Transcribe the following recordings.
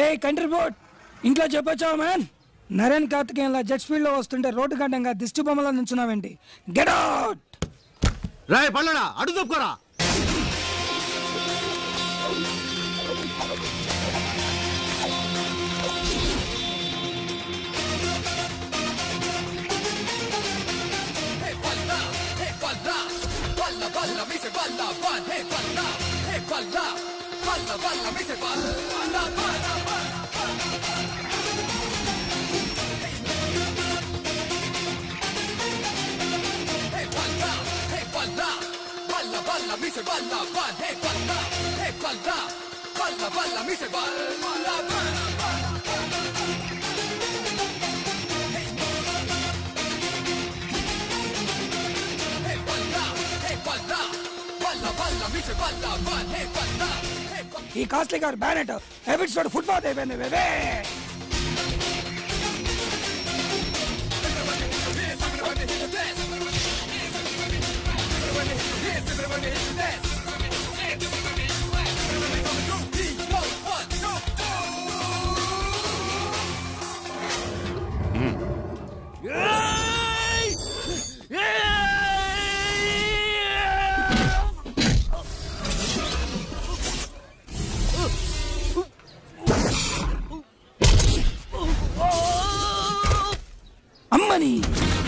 Contribute ఇంట్లో చెప్పొచ్చావా man Naren కార్తికేయన్లా జెట్ స్పీడ్ లో వస్తుంటే రోడ్డు గడ్డంగా దిష్టి బొమ్మలా నుంచున్నావేంటి గెట్ అవుట్ రాయ్ పళ్ళడా అడు తప్పుకోరా ఈ costly car bonnet episode football అయిపోయింది బేబే అమ్మని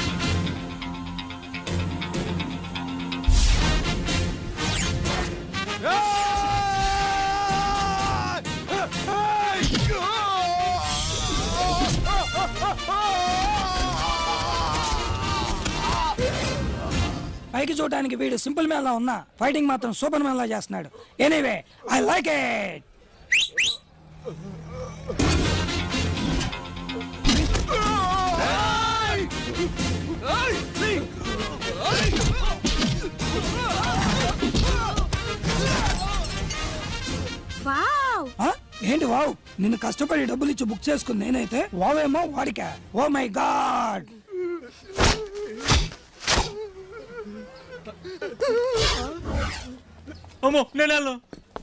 పైకి చూడడానికి వీడు సింపుల్ మ్యాన్ లా ఉన్నా ఫైటింగ్ మాత్రం సూపర్ మ్యాన్ లా చేస్తున్నాడు anyway I like it wow ఆ? ఏంటి వావ్ నిన్ను కష్టపడి డబ్బులు ఇచ్చి బుక్ చేసుకుంది నేనైతే వావేమో వాడికా ఓ మై గాడ్ అమ్మో నేను వెళ్ళను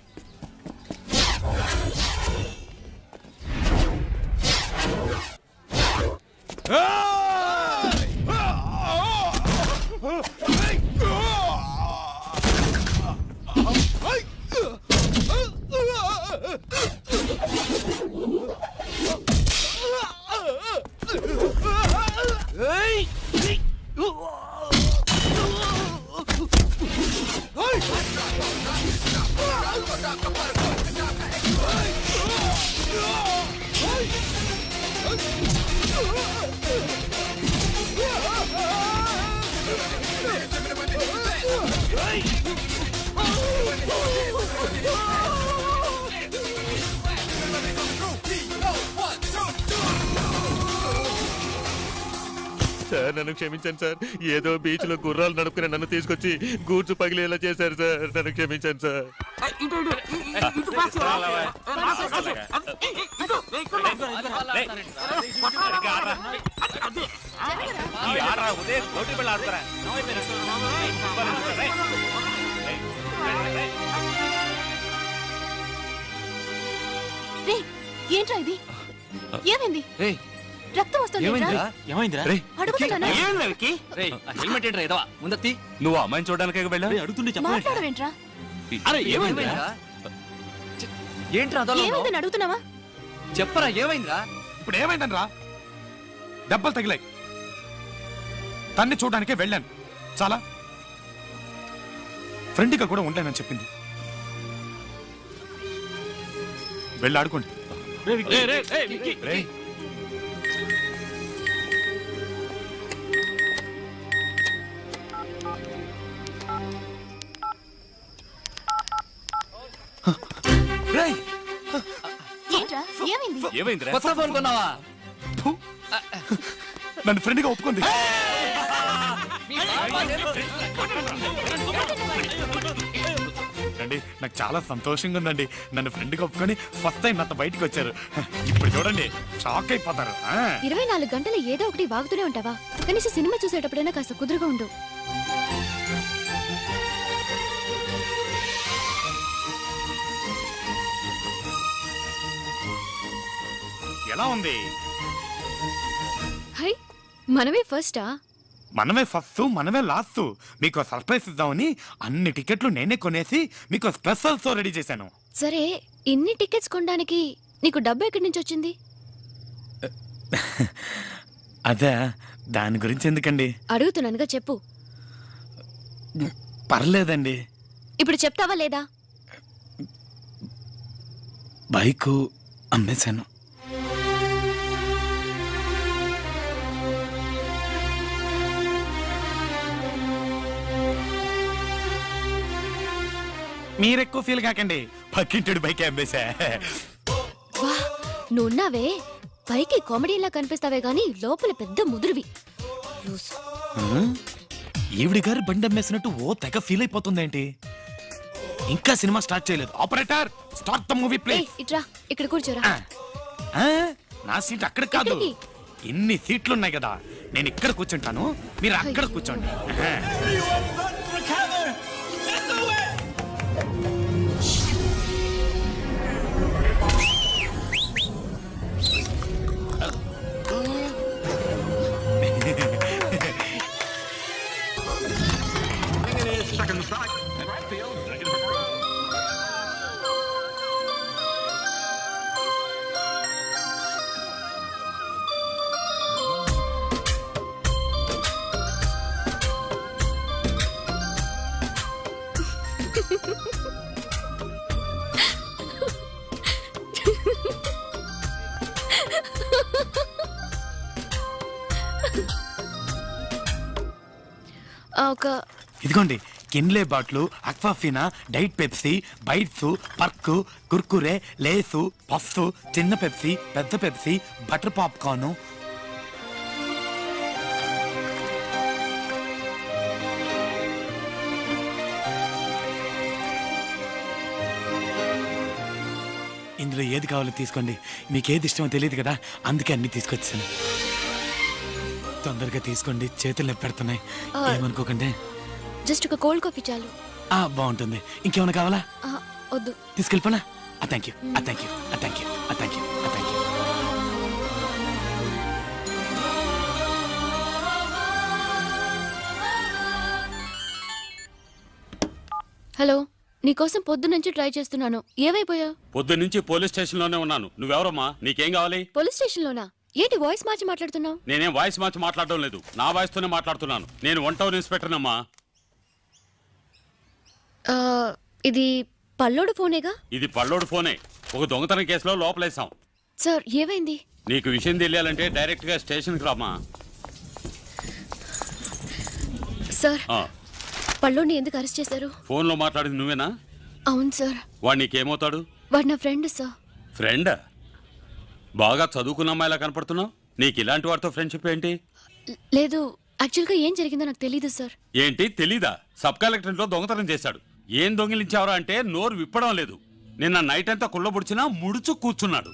సార్ నన్ను క్షమించండి సార్ ఏదో బీచ్ లో గుర్రాలు నడుపుకుని నన్ను తీసుకొచ్చి గూడ్స్ పగిలేలా చేశారు సార్ నన్ను క్షమించండి సార్ రే ఏంట్రా ఇది ఏమైంది రేయ్ రక్తం వస్తుంది ఏమైందిరా ఏమైందిరా రేయ్ అడుగుతున్నానా? ఏమైందిరా విక్కీ రేయ్ ఆ హెల్మెట్ ఏంట్రా ఏదవా ముందత్తి నువ్వు అమ్మాయిని చూడడానికి వెళ్ళావు అడుగుతుండే మాట్లాడవేంట్రా అరే ఏమైందిరా ఏంట్రా అదోలా ఉన్నావ్? ఏమైందని అడుగుతున్నావా చెప్పరా ఏమైందిరా ఇప్పుడు ఏమైందనరా దెబ్బలు తగిలాయి తన్ని చూడడానికే వెళ్ళాను చాలా ఫ్రెండ్గా కూడా ఉండలేనని చెప్పింది వెళ్ళి ఆడుకోండి రేయ్. రేయ్ ఏంట్రా ఏమైంది ఏమైందిరా కొత్త ఫోన్ కొన్నావా నన్ను ఫ్రెండ్గా ఒప్పుకుంది రండి నాకు చాలా సంతోషంగా ఉందండి నన్ను ఫ్రెండ్గా ఒప్పుకొని ఫస్ట్ టైం నాతో బయటికి వచ్చారు ఇప్పుడు చూడండి షాక్ అయిపోతారు ఆ. ఇరవై నాలుగు గంటలు ఏదో ఒకటి వాగుతూనే ఉంటావా కనీసం సినిమా చూసేటప్పుడైనా కాస్త కుదురుగా ఉండు ఎలా ఉంది హై మనమే ఫస్టా మనమే ఫస్ట్ మనమే లాస్ట్ మీకు సర్ప్రైజ్ ఇద్దామని అన్ని టికెట్లు నేనే కొనేసి మీకు స్పెషల్ షో రెడీ చేశాను సరే ఇన్ని టికెట్స్ కొనడానికి నీకు డబ్బు ఎక్కడి నుంచి వచ్చింది అదే దాని గురించి ఎందుకండి అడుగుతున్నానుగా చెప్పు పర్లేదండి ఇప్పుడు చెప్తావా లేదా బైకు అమ్మేశాను మీరెక్కువ ఫీల్ కాకండి పక్కింటి బైక్ అమ్మేశా వా నువ్వున్నావే పైకి కామెడీలా కనిపిస్తావే గాని లోపల పెద్ద ముదురువి లూసు. ఈవిడి గారు బండి అమ్మేసినట్టు ఓ తెగ ఫీల్ అయిపోతుందేంటి ఇంకా సినిమా స్టార్ట్ చేయలేదు ఆపరేటర్ స్టార్ట్ ద మూవీ ఏయ్ ప్లీజ్ ఇట్రా ఇక్కడ కూర్చోరా నా సీట్ అక్కడ కాదు ఎక్కడికి? ఇన్ని సీట్లు ఉన్నాయి కదా నేను ఇక్కడ కూర్చుంటాను మీరు అక్కడ అయ్యో. కూర్చోండి ఆహా. ఆ, ఒక ఇదిగోండి కిన్లే బాట్లు Aquafina diet Pepsi bites Perk Kurkure Lay's puffs చిన్న పెప్సీ పెద్ద పెప్సీ బటర్ పాప్కార్న్ ఇందులో ఏది కావాలో తీసుకోండి మీకు ఏది ఇష్టమో తెలియదు కదా అందుకే అన్ని తీసుకొచ్చాను తొందరగా తీసుకోండి చేతులు నొప్పి పెడుతున్నాయి ఆ. ఏమనుకోకండి జస్ట్ ఒక కోల్డ్ కాఫీ చాలు ఆ బాగుంటుంది ఇంకేమైనా కావాలా ఆ, వద్దు తీసుకెళ్ళిపోనా ఆ థ్యాంక్ యూ ఆ థ్యాంక్ యూ ఆ థ్యాంక్ యూ ఆ థ్యాంక్ యూ ఆ థ్యాంక్ యూ హలో నీకోసం పొద్దు నుంచి ట్రై చేస్తున్నాను ఏవైపోయా పొద్దున్నుంచి పోలీస్ స్టేషన్ లోనే ఉన్నాను నువ్వెవరమ్మా నీకేం కావాలి పోలీస్ స్టేషన్ లోనా ఏంటి వాయిస్ మార్చి మాట్లాడుతున్నావు నేనేం వాయిస్ మార్చి మాట్లాడడం లేదు నా వాయిస్ తోనే మాట్లాడుతున్నాను నేను వన్ టౌన్ ఇన్స్పెక్టర్ అమ్మా ఆ, ఇది పల్లోడు ఫోనేగా ఇది పల్లోడు ఫోనే ఒక దొంగతనం కేసులో లోపలేసాం సార్ ఏమైంది నీకు విషయం తెలియాలంటే డైరెక్ట్ గా స్టేషన్ కి రామా సార్ ఆ, పల్లోడిని ఎందుకు అరెస్ట్ చేశారు ఫోన్ లో మాట్లాడింది నువ్వేనా అవును సార్ వాడు నీకేమవుతాడు వాడు నా ఫ్రెండ్ సార్ ఫ్రెండ్ బాగా చదువుకున్న అమ్మాయిలా కనపడుతున్నావు నీకు ఇలాంటి వాడితో ఫ్రెండ్షిప్ ఏంటి ల- లేదు యాక్చువల్గా ఏం జరిగిందో నాకు తెలీదు సార్ ఏంటి తెలీదా సబ్ కలెక్టరేట్ లో దొంగతనం చేశాడు ఏం దొంగిలించావరా అంటే నోరు విప్పడం లేదు నిన్న నైట్ అంతా కుళ్ళబుడిచినా ముడుచు కూర్చున్నాడు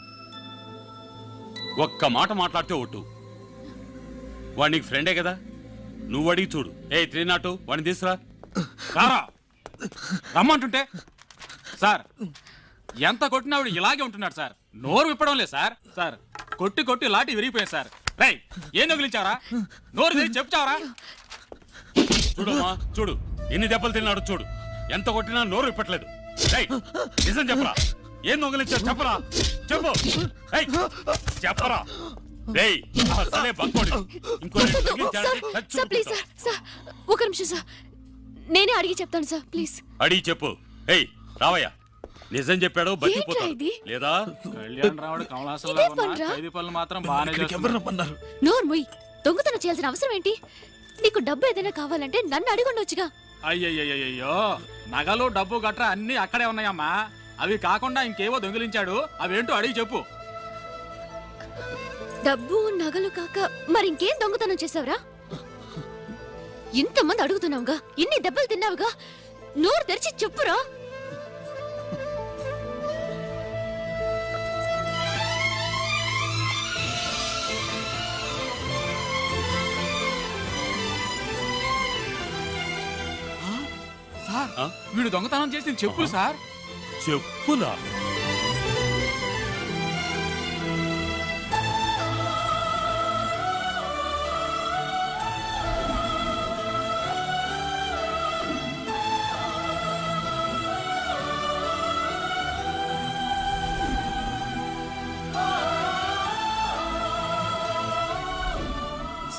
ఒక్క మాట మాట్లాడితే ఒట్టు వాడు నీకు ఫ్రెండే కదా నువ్వు అడిగి చూడు ఏ త్రీ నాటు వాడిని తీసురా రారా రమ్మంటుంటే సార్ ఎంత కొట్టినా ఆవిడ ఇలాగే ఉంటున్నాడు సార్ నోరు విప్పడం లేదు సార్ సార్ కొట్టి కొట్టి లాటి విరిగిపోయింది సార్ రేయ్ ఏం నగిలించారా నోరు తెరిచి చెప్తావరా చూడమ్మా చూడు ఎన్ని దెబ్బలు తిన్నాడు చూడు ఎంత కొట్టినా నోరు ఇప్పట్లేదు ఏయ్, నిజం చెప్పరా ఏం దొంగలించారు చెప్పరా చెప్పు ఏయ్, చెప్పరా రేయ్ అసలే బంకోడి ఇంకో రెండు సార్ దొంగిలించాడంటే సార్ చచ్చి ప్లీజ్ ఊరుకుంటావు. సార్ సార్ ఒక నిమిషం సార్ నేనే అడిగి చెప్తాను సార్ ప్లీజ్ అడిగి చెప్పు ఏయ్ రావయ్యా నిజం చెప్పాడు ఏంట్రా బతికిపోతాడు ఇది? లేదా కళ్యాణ్ రావుడు కమలాసంలో ఇదే ఉన్న పనిరా? ఖైదీ పనులు మాత్రం బాగానే ఇక్కడికి ఎవరు చేస్తున్నాడు. రమ్మన్నారు నోరు ముయ్ దొంగతనం చేయాల్సిన అవసరం ఏంటి నీకు డబ్బు ఏదైనా కావాలంటే నన్ను అడిగుండొచ్చుగా అయ్యయ్యయ్యో నగలు డబ్బు గట్రా అన్ని అక్కడే ఉన్నాయమ్మా అవి కాకుండా ఇంకేవో దొంగిలించాడు అవేంటో అడిగి చెప్పు డబ్బు నగలు కాక మరి ఇంకేం దొంగతనం చేసావురా ఇంతమంది అడుగుతున్నావుగా ఇన్ని దెబ్బలు తిన్నావుగా నోరు తెరిచి చెప్పురా సార్ ఆ? వీడు దొంగతనం చేసింది చెప్పులు సార్ చెప్పులా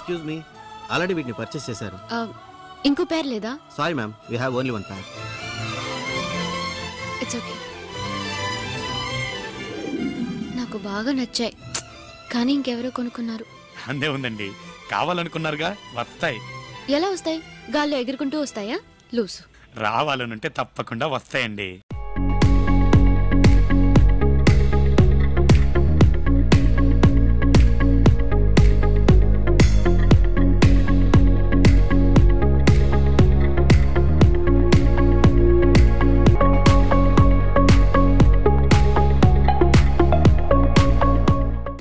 ఎక్స్క్యూజ్ మీ ఆల్రెడీ వీటిని పర్చేస్ చేశారు ఆ, ఇంకో పేరు లేదా sorry ma'am we have only one pack it's okay నాకు బాగా నచ్చాయి కానీ ఇంకెవరో కొనుక్కున్నారు అందే ఉందండి కావాలనుకున్నారుగా వస్తాయి ఎలా వస్తాయి గాల్లో ఎగురుకుంటూ వస్తాయా లూసు రావాలనుంటే తప్పకుండా వస్తాయండి